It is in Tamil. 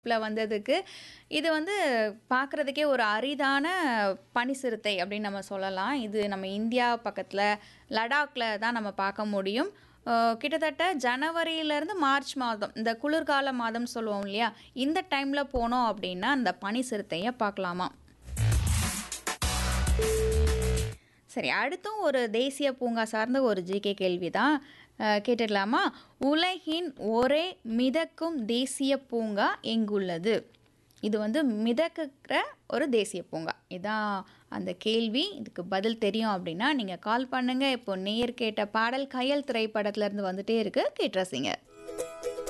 ல வந்ததுக்கு இது வந்து பார்க்குறதுக்கே ஒரு அரிதான பனி சிறுத்தை அப்படின்னு நம்ம சொல்லலாம் இது நம்ம இந்தியா பக்கத்தில் லடாக்ல தான் நம்ம பார்க்க முடியும் அஹ் கிட்டத்தட்ட ஜனவரியிலேருந்து மார்ச் மாதம் இந்த குளிர்கால மாதம்னு சொல்லுவோம் இல்லையா இந்த டைமில் போனோம் அப்படின்னா அந்த பனி சிறுத்தையை பார்க்கலாமா சரி அடுத்தும் ஒரு தேசிய பூங்கா சார்ந்த ஒரு ஜிகே கேள்வி தான் கேட்டுடலாமா உலகின் ஒரே மிதக்கும் தேசிய பூங்கா எங்குள்ளது இது வந்து மிதக்குற ஒரு தேசிய பூங்கா இதான் அந்த கேள்வி இதுக்கு பதில் தெரியும் அப்படின்னா நீங்கள் கால் பண்ணுங்கள் இப்போ நேர் கேட்ட பாடல் கயல் திரைப்படத்துலேருந்து வந்துட்டே இருக்கு கேட்டு ரசிங்க